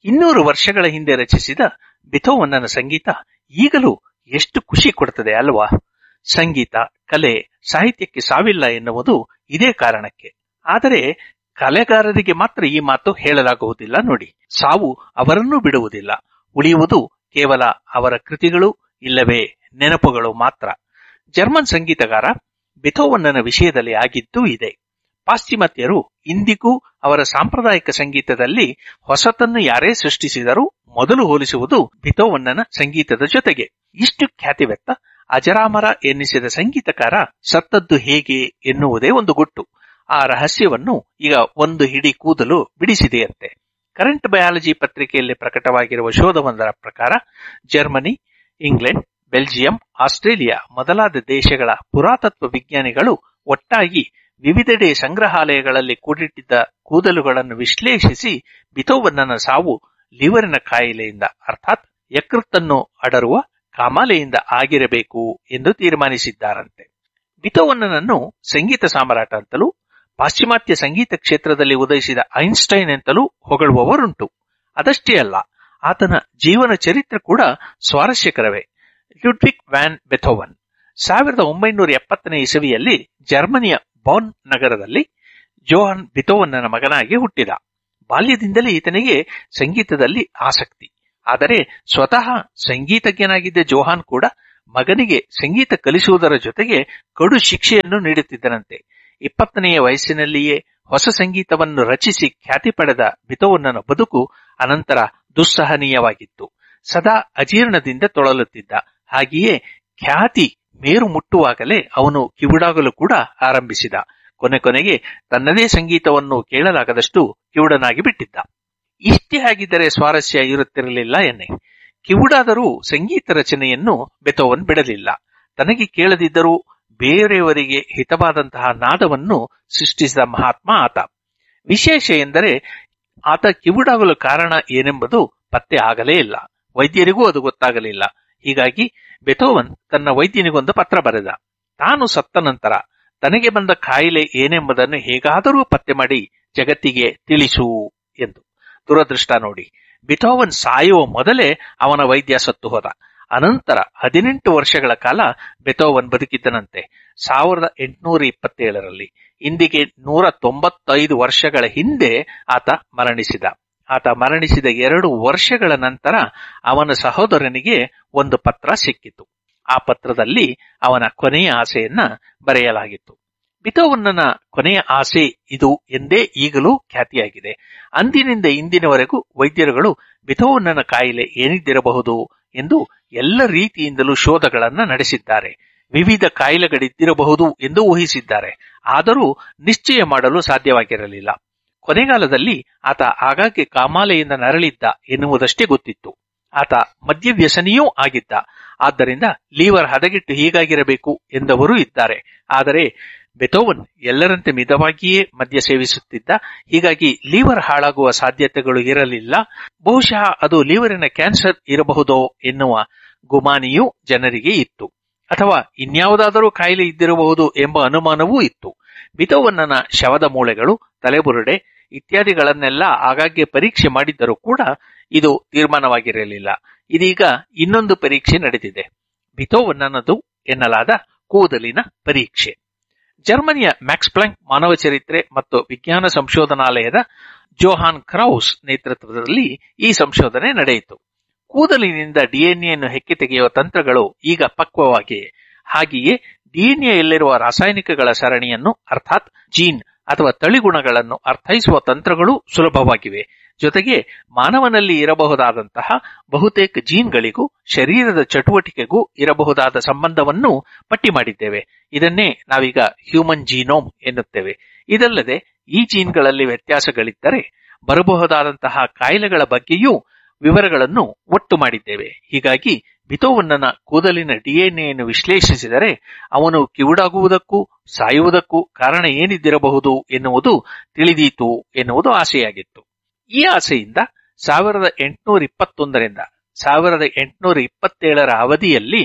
ಇನ್ನೂರು ವರ್ಷಗಳ ಹಿಂದೆ ರಚಿಸಿದ ಬಿಥೋವನ್ನನ ಸಂಗೀತ ಈಗಲೂ ಎಷ್ಟು ಖುಷಿ ಕೊಡುತ್ತದೆ ಅಲ್ವಾ ಸಂಗೀತ ಕಲೆ ಸಾಹಿತ್ಯಕ್ಕೆ ಸಾವಿಲ್ಲ ಎನ್ನುವುದು ಇದೇ ಕಾರಣಕ್ಕೆ ಆದರೆ ಕಲೆಗಾರರಿಗೆ ಮಾತ್ರ ಈ ಮಾತು ಹೇಳಲಾಗುವುದಿಲ್ಲ ನೋಡಿ ಸಾವು ಅವರನ್ನೂ ಬಿಡುವುದಿಲ್ಲ ಉಳಿಯುವುದು ಕೇವಲ ಅವರ ಕೃತಿಗಳು ಇಲ್ಲವೇ ನೆನಪುಗಳು ಮಾತ್ರ ಜರ್ಮನ್ ಸಂಗೀತಗಾರ ಬಿಥೋವನ್ನನ ವಿಷಯದಲ್ಲಿ ಆಗಿದ್ದೂ ಇದೆ ಪಾಶ್ಚಿಮಾತ್ಯರು ಇಂದಿಗೂ ಅವರ ಸಾಂಪ್ರದಾಯಿಕ ಸಂಗೀತದಲ್ಲಿ ಹೊಸತನ್ನು ಯಾರೇ ಸೃಷ್ಟಿಸಿದರೂ ಮೊದಲು ಹೋಲಿಸುವುದು ಬಿಥೋವನ್ನನ ಸಂಗೀತದ ಜೊತೆಗೆ ಇಷ್ಟು ಖ್ಯಾತಿವೆತ್ತ ಅಜರಾಮರ ಎನ್ನಿಸಿದ ಸಂಗೀತಕಾರ ಸತ್ತದ್ದು ಹೇಗೆ ಎನ್ನುವುದೇ ಒಂದು ಗುಟ್ಟು ಆ ರಹಸ್ಯವನ್ನು ಈಗ ಒಂದು ಹಿಡಿ ಕೂದಲು ಬಿಡಿಸಿದೆಯಂತೆ ಕರೆಂಟ್ ಬಯಾಲಜಿ ಪತ್ರಿಕೆಯಲ್ಲಿ ಪ್ರಕಟವಾಗಿರುವ ಶೋಧವೊಂದರ ಪ್ರಕಾರ ಜರ್ಮನಿ ಇಂಗ್ಲೆಂಡ್ ಬೆಲ್ಜಿಯಂ ಆಸ್ಟ್ರೇಲಿಯಾ ಮೊದಲಾದ ದೇಶಗಳ ಪುರಾತತ್ವ ವಿಜ್ಞಾನಿಗಳು ಒಟ್ಟಾಗಿ ವಿವಿಧೆಡೆ ಸಂಗ್ರಹಾಲಯಗಳಲ್ಲಿ ಕೂಡಿಟ್ಟಿದ್ದ ಕೂದಲುಗಳನ್ನು ವಿಶ್ಲೇಷಿಸಿ ಬಿಥೋವನ್ನನ ಸಾವು ಲಿವರಿನ ಕಾಯಿಲೆಯಿಂದ ಅರ್ಥಾತ್ ಯಕೃತ್ತನ್ನು ಅಡರುವ ಕಾಮಾಲೆಯಿಂದ ಆಗಿರಬೇಕು ಎಂದು ತೀರ್ಮಾನಿಸಿದ್ದಾರಂತೆ ಬಿಥೋವನ್ನನನ್ನು ಸಂಗೀತ ಸಾಮ್ರಾಟ ಅಂತಲೂ ಪಾಶ್ಚಿಮಾತ್ಯ ಸಂಗೀತ ಕ್ಷೇತ್ರದಲ್ಲಿ ಉದಯಿಸಿದ ಐನ್ಸ್ಟೈನ್ ಅಂತಲೂ ಹೊಗಳುವವರುಂಟು ಅದಷ್ಟೇ ಅಲ್ಲ ಆತನ ಜೀವನ ಚರಿತ್ರೆ ಕೂಡ ಸ್ವಾರಸ್ಯಕರವೇ ಲ್ಯುಡ್ವಿಕ್ ವ್ಯಾನ್ ಬೆಥೋವನ್ ಸಾವಿರದ ಒಂಬೈನೂರ ಎಪ್ಪತ್ತನೇ ಇಸವಿಯಲ್ಲಿ ಜರ್ಮನಿಯ ಬಾನ್ ನಗರದಲ್ಲಿ ಜೋಹನ್ ಬಿಥೋವನ್ನನ ಮಗನಾಗಿ ಹುಟ್ಟಿದ ಬಾಲ್ಯದಿಂದಲೇ ಈತನಿಗೆ ಸಂಗೀತದಲ್ಲಿ ಆಸಕ್ತಿ ಆದರೆ ಸ್ವತಃ ಸಂಗೀತಜ್ಞನಾಗಿದ್ದ ಜೋಹಾನ್ ಕೂಡ ಮಗನಿಗೆ ಸಂಗೀತ ಕಲಿಸುವುದರ ಜೊತೆಗೆ ಕಡು ಶಿಕ್ಷೆಯನ್ನು ನೀಡುತ್ತಿದ್ದನಂತೆ ಇಪ್ಪತ್ತನೆಯ ವಯಸ್ಸಿನಲ್ಲಿಯೇ ಹೊಸ ಸಂಗೀತವನ್ನು ರಚಿಸಿ ಖ್ಯಾತಿ ಪಡೆದ ಬಿಥೋವನ್ನನ ಬದುಕು ಅನಂತರ ದುಸ್ಸಹನೀಯವಾಗಿತ್ತು ಸದಾ ಅಜೀರ್ಣದಿಂದ ತೊಳಲುತ್ತಿದ್ದ ಹಾಗೆಯೇ ಖ್ಯಾತಿ ಮೇರು ಮುಟ್ಟುವಾಗಲೇ ಅವನು ಕಿವುಡಾಗಲು ಕೂಡ ಆರಂಭಿಸಿದ ಕೊನೆ ಕೊನೆಗೆ ತನ್ನದೇ ಸಂಗೀತವನ್ನು ಕೇಳಲಾಗದಷ್ಟು ಕಿವುಡನಾಗಿ ಬಿಟ್ಟಿದ್ದ ಇಷ್ಟೇ ಆಗಿದ್ದರೆ ಸ್ವಾರಸ್ಯ ಇರುತ್ತಿರಲಿಲ್ಲ ಎನ್ನೆ ಕಿವುಡಾದರೂ ಸಂಗೀತ ರಚನೆಯನ್ನು ಬೆಥೋವನ್ ಬಿಡಲಿಲ್ಲ ತನಗೆ ಕೇಳದಿದ್ದರೂ ಬೇರೆಯವರಿಗೆ ಹಿತವಾದಂತಹ ನಾದವನ್ನು ಸೃಷ್ಟಿಸಿದ ಮಹಾತ್ಮ ಆತ ವಿಶೇಷ ಎಂದರೆ ಆತ ಕಿವುಡಾಗಲು ಕಾರಣ ಏನೆಂಬುದು ಪತ್ತೆ ಆಗಲೇ ಇಲ್ಲ ವೈದ್ಯರಿಗೂ ಅದು ಗೊತ್ತಾಗಲಿಲ್ಲ ಹೀಗಾಗಿ ಬೆಥೋವನ್ ತನ್ನ ವೈದ್ಯನಿಗೊಂದು ಪತ್ರ ಬರೆದ ತಾನು ಸತ್ತ ನಂತರ ತನಗೆ ಬಂದ ಕಾಯಿಲೆ ಏನೆಂಬುದನ್ನು ಹೇಗಾದರೂ ಪತ್ತೆ ಮಾಡಿ ಜಗತ್ತಿಗೆ ತಿಳಿಸು ಎಂದು ದುರದೃಷ್ಟ ನೋಡಿ ಬಿಥೋವನ್ ಸಾಯುವ ಮೊದಲೇ ಅವನ ವೈದ್ಯ ಸತ್ತು ಹೋದ ಅನಂತರ ಹದಿನೆಂಟು ವರ್ಷಗಳ ಕಾಲ ಬೆಥೋವನ್ ಬದುಕಿದ್ದನಂತೆ ಸಾವಿರದ ಎಂಟುನೂರ ಇಪ್ಪತ್ತೇಳರಲ್ಲಿ ಇಂದಿಗೆ ನೂರ ತೊಂಬತ್ತೈದು ವರ್ಷಗಳ ಹಿಂದೆ ಆತ ಮರಣಿಸಿದ ಆತ ಮರಣಿಸಿದ ಎರಡು ವರ್ಷಗಳ ನಂತರ ಅವನ ಸಹೋದರನಿಗೆ ಒಂದು ಪತ್ರ ಸಿಕ್ಕಿತು ಆ ಪತ್ರದಲ್ಲಿ ಅವನ ಕೊನೆಯ ಆಸೆಯನ್ನ ಬರೆಯಲಾಗಿತ್ತು ಬಿಥೋವನ್ನನ ಕೊನೆಯ ಆಸೆ ಇದು ಎಂದೇ ಈಗಲೂ ಖ್ಯಾತಿಯಾಗಿದೆ ಅಂದಿನಿಂದ ಇಂದಿನವರೆಗೂ ವೈದ್ಯರುಗಳು ಬಿಥೋವನ್ನನ ಕಾಯಿಲೆ ಏನಿದ್ದಿರಬಹುದು ಎಂದು ಎಲ್ಲ ರೀತಿಯಿಂದಲೂ ಶೋಧಗಳನ್ನ ನಡೆಸಿದ್ದಾರೆ ವಿವಿಧ ಕಾಯಿಲೆಗಳಿದ್ದಿರಬಹುದು ಎಂದು ಊಹಿಸಿದ್ದಾರೆ ಆದರೂ ನಿಶ್ಚಯ ಮಾಡಲು ಸಾಧ್ಯವಾಗಿರಲಿಲ್ಲ ಕೊನೆಗಾಲದಲ್ಲಿ ಆತ ಆಗಾಗ್ಗೆ ಕಾಮಾಲೆಯಿಂದ ನರಳಿದ್ದ ಎನ್ನುವುದಷ್ಟೇ ಗೊತ್ತಿತ್ತು ಆತ ಮದ್ಯವ್ಯಸನಿಯೂ ಆಗಿದ್ದ ಆದ್ದರಿಂದ ಲೀವರ್ ಹದಗೆಟ್ಟು ಹೀಗಾಗಿರಬೇಕು ಎಂದವರೂ ಇದ್ದಾರೆ ಆದರೆ ಬೆಥೋವನ್ ಎಲ್ಲರಂತೆ ಮಿತವಾಗಿಯೇ ಮದ್ಯ ಸೇವಿಸುತ್ತಿದ್ದ ಹೀಗಾಗಿ ಲೀವರ್ ಹಾಳಾಗುವ ಸಾಧ್ಯತೆಗಳು ಇರಲಿಲ್ಲ ಬಹುಶಃ ಅದು ಲೀವರಿನ ಕ್ಯಾನ್ಸರ್ ಇರಬಹುದೋ ಎನ್ನುವ ಗುಮಾನಿಯೂ ಜನರಿಗೆ ಇತ್ತು ಅಥವಾ ಇನ್ಯಾವುದಾದರೂ ಕಾಯಿಲೆ ಇದ್ದಿರಬಹುದು ಎಂಬ ಅನುಮಾನವೂ ಇತ್ತು ಬಿಥೋವನ್ನನ ಶವದ ಮೂಳೆಗಳು ತಲೆಬುರುಡೆ ಇತ್ಯಾದಿಗಳನ್ನೆಲ್ಲ ಆಗಾಗ್ಗೆ ಪರೀಕ್ಷೆ ಮಾಡಿದ್ದರೂ ಕೂಡ ಇದು ತೀರ್ಮಾನವಾಗಿರಲಿಲ್ಲ ಇದೀಗ ಇನ್ನೊಂದು ಪರೀಕ್ಷೆ ನಡೆದಿದೆ ಬಿಥೋವನ್ನನದು ಎನ್ನಲಾದ ಕೂದಲಿನ ಪರೀಕ್ಷೆ ಜರ್ಮನಿಯ ಮ್ಯಾಕ್ಸ್ ಪ್ಲಾಂಕ್ ಮಾನವ ಚರಿತ್ರೆ ಮತ್ತು ವಿಜ್ಞಾನ ಸಂಶೋಧನಾಲಯದ ಜೋಹಾನ್ ಕ್ರೌಸ್ ನೇತೃತ್ವದಲ್ಲಿ ಈ ಸಂಶೋಧನೆ ನಡೆಯಿತು ಕೂದಲಿನಿಂದ ಡಿಎನ್ಎಯನ್ನು ಹೆಕ್ಕಿ ತೆಗೆಯುವ ತಂತ್ರಗಳು ಈಗ ಪಕ್ವವಾಗಿವೆ ಹಾಗೆಯೇ ಡಿಎನ್ಎಯಲ್ಲಿರುವ ರಾಸಾಯನಿಕಗಳ ಸರಣಿಯನ್ನು ಅರ್ಥಾತ್ ಜೀನ್ ಅಥವಾ ತಳಿಗುಣಗಳನ್ನು ಅರ್ಥೈಸುವ ತಂತ್ರಗಳು ಸುಲಭವಾಗಿವೆ ಜೊತೆಗೆ ಮಾನವನಲ್ಲಿ ಇರಬಹುದಾದಂತಹ ಬಹುತೇಕ ಜೀನ್ಗಳಿಗೂ ಶರೀರದ ಚಟುವಟಿಕೆಗೂ ಇರಬಹುದಾದ ಸಂಬಂಧವನ್ನು ಪಟ್ಟಿ ಮಾಡಿದ್ದೇವೆ ಇದನ್ನೇ ನಾವೀಗ ಹ್ಯೂಮನ್ ಜೀನೋಮ್ ಎನ್ನುತ್ತೇವೆ ಇದಲ್ಲದೆ ಈ ಜೀನ್ಗಳಲ್ಲಿ ವ್ಯತ್ಯಾಸಗಳಿದ್ದರೆ ಬರಬಹುದಾದಂತಹ ಕಾಯಿಲೆಗಳ ಬಗ್ಗೆಯೂ ವಿವರಗಳನ್ನು ಒಟ್ಟು ಮಾಡಿದ್ದೇವೆ ಹೀಗಾಗಿ ಬಿಥೋವನ್ನನ ಕೂದಲಿನ ಡಿಎನ್ಎಯನ್ನು ವಿಶ್ಲೇಷಿಸಿದರೆ ಅವನು ಕಿವುಡಾಗುವುದಕ್ಕೂ ಸಾಯುವುದಕ್ಕೂ ಕಾರಣ ಏನಿದ್ದಿರಬಹುದು ಎನ್ನುವುದು ತಿಳಿದೀತು ಎನ್ನುವುದು ಆಸೆಯಾಗಿತ್ತು ಈ ಆಸೆಯಿಂದ ಸಾವಿರದ ಎಂಟುನೂರ ಇಪ್ಪತ್ತೊಂದರಿಂದ ಸಾವಿರದ ಎಂಟುನೂರ ಇಪ್ಪತ್ತೇಳರ ಅವಧಿಯಲ್ಲಿ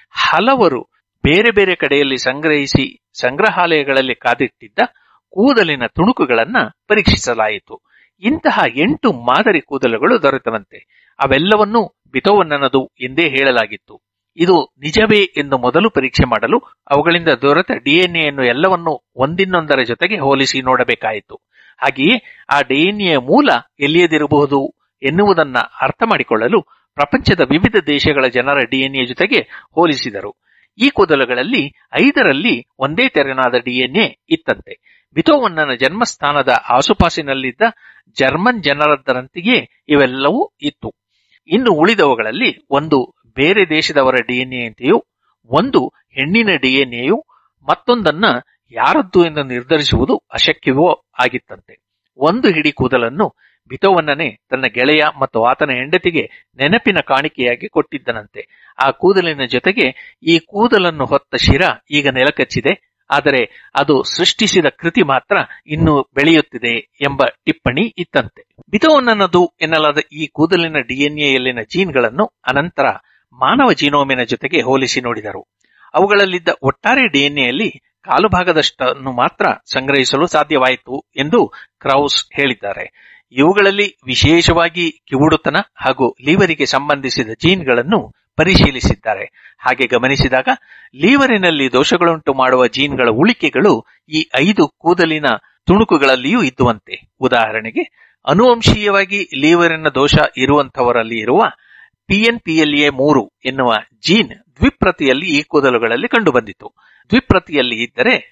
ಹಲವರು ಬೇರೆ ಬೇರೆ ಕಡೆಯಲ್ಲಿ ಸಂಗ್ರಹಿಸಿ ಸಂಗ್ರಹಾಲಯಗಳಲ್ಲಿ ಕಾದಿಟ್ಟಿದ್ದ ಕೂದಲಿನ ತುಣುಕುಗಳನ್ನ ಪರೀಕ್ಷಿಸಲಾಯಿತು ಇಂತಹ ಎಂಟು ಮಾದರಿ ಕೂದಲುಗಳು ದೊರೆತವಂತೆ ಅವೆಲ್ಲವನ್ನೂ ಬಿತೋವನ್ನನದು ಎಂದೇ ಹೇಳಲಾಗಿತ್ತು ಇದು ನಿಜವೇ ಎಂದು ಮೊದಲು ಪರೀಕ್ಷೆ ಮಾಡಲು ಅವುಗಳಿಂದ ದೊರೆತ ಡಿಎನ್ಎಯನ್ನು ಎಲ್ಲವನ್ನೂ ಒಂದಿನ್ನೊಂದರ ಜೊತೆಗೆ ಹೋಲಿಸಿ ನೋಡಬೇಕಾಯಿತು ಹಾಗೆಯೇ ಆ ಡಿಎನ್ಎ ಮೂಲ ಎಲ್ಲಿಯದಿರಬಹುದು ಎನ್ನುವುದನ್ನ ಅರ್ಥ ಮಾಡಿಕೊಳ್ಳಲು ಪ್ರಪಂಚದ ವಿವಿಧ ದೇಶಗಳ ಜನರ ಡಿಎನ್ಎ ಜೊತೆಗೆ ಹೋಲಿಸಿದರು ಈ ಕೂದಲುಗಳಲ್ಲಿ ಐದರಲ್ಲಿ ಒಂದೇ ತೆರನಾದ ಡಿಎನ್ಎ ಇತ್ತಂತೆ ಬಿತೋವನ್ನನ ಜನ್ಮಸ್ಥಾನದ ಆಸುಪಾಸಿನಲ್ಲಿದ್ದ ಜರ್ಮನ್ ಜನರದ್ದರಂತೆಯೇ ಇವೆಲ್ಲವೂ ಇತ್ತು ಇನ್ನು ಉಳಿದವುಗಳಲ್ಲಿ ಒಂದು ಬೇರೆ ದೇಶದವರ ಡಿಎನ್ಎಯಂತೆಯೂ ಒಂದು ಹೆಣ್ಣಿನ ಡಿಎನ್ಎಯು ಮತ್ತೊಂದನ್ನ ಯಾರದ್ದು ಎಂದು ನಿರ್ಧರಿಸುವುದು ಅಶಕ್ಯವೋ ಆಗಿತ್ತಂತೆ ಒಂದು ಹಿಡಿ ಕೂದಲನ್ನು ಬಿತೋವನ್ನನೇ ತನ್ನ ಗೆಳೆಯ ಮತ್ತು ಆತನ ಹೆಂಡತಿಗೆ ನೆನಪಿನ ಕಾಣಿಕೆಯಾಗಿ ಕೊಟ್ಟಿದ್ದನಂತೆ ಆ ಕೂದಲಿನ ಜೊತೆಗೆ ಈ ಕೂದಲನ್ನು ಹೊತ್ತ ಶಿರ ಈಗ ನೆಲಕಚ್ಚಿದೆ ಆದರೆ ಅದು ಸೃಷ್ಟಿಸಿದ ಕೃತಿ ಮಾತ್ರ ಇನ್ನು ಬೆಳೆಯುತ್ತಿದೆ ಎಂಬ ಟಿಪ್ಪಣಿ ಇತ್ತಂತೆ ಬಿತೋವನ್ನನದು ಎನ್ನಲಾದ ಈ ಕೂದಲಿನ ಡಿಎನ್ಎಯಲ್ಲಿನ ಜೀನ್ಗಳನ್ನು ಅನಂತರ ಮಾನವ ಜೀನೋಮಿನ ಜೊತೆಗೆ ಹೋಲಿಸಿ ನೋಡಿದರು ಅವುಗಳಲ್ಲಿದ್ದ ಒಟ್ಟಾರೆ ಡಿಎನ್ಎಯಲ್ಲಿ ಕಾಲು ಭಾಗದಷ್ಟನ್ನು ಮಾತ್ರ ಸಂಗ್ರಹಿಸಲು ಸಾಧ್ಯವಾಯಿತು ಎಂದು ಕ್ರೌಸ್ ಹೇಳಿದ್ದಾರೆ ಇವುಗಳಲ್ಲಿ ವಿಶೇಷವಾಗಿ ಕಿವುಡುತನ ಹಾಗೂ ಲೀವರಿಗೆ ಸಂಬಂಧಿಸಿದ ಜೀನ್ಗಳನ್ನು ಪರಿಶೀಲಿಸಿದ್ದಾರೆ ಹಾಗೆ ಗಮನಿಸಿದಾಗ ಲೀವರಿನಲ್ಲಿ ದೋಷಗಳುಂಟು ಮಾಡುವ ಜೀನ್ಗಳ ಉಳಿಕೆಗಳು ಈ ಐದು ಕೂದಲಿನ ತುಣುಕುಗಳಲ್ಲಿಯೂ ಇದ್ದುವಂತೆ ಉದಾಹರಣೆಗೆ ಅನುವಂಶೀಯವಾಗಿ ಲೀವರಿನ ದೋಷ ಇರುವಂತವರಲ್ಲಿ ಇರುವ ಪಿಎನ್ಪಿಎಲ್ಎ ಮೂರು ಎನ್ನುವ ಜೀನ್ ದ್ವಿಪ್ರತಿಯಲ್ಲಿ ಈ ಕೂದಲುಗಳಲ್ಲಿ ಕಂಡುಬಂದಿತು ದ್ವಿಪ್ರತಿಯಲ್ಲಿ ಇದ್ದರೆ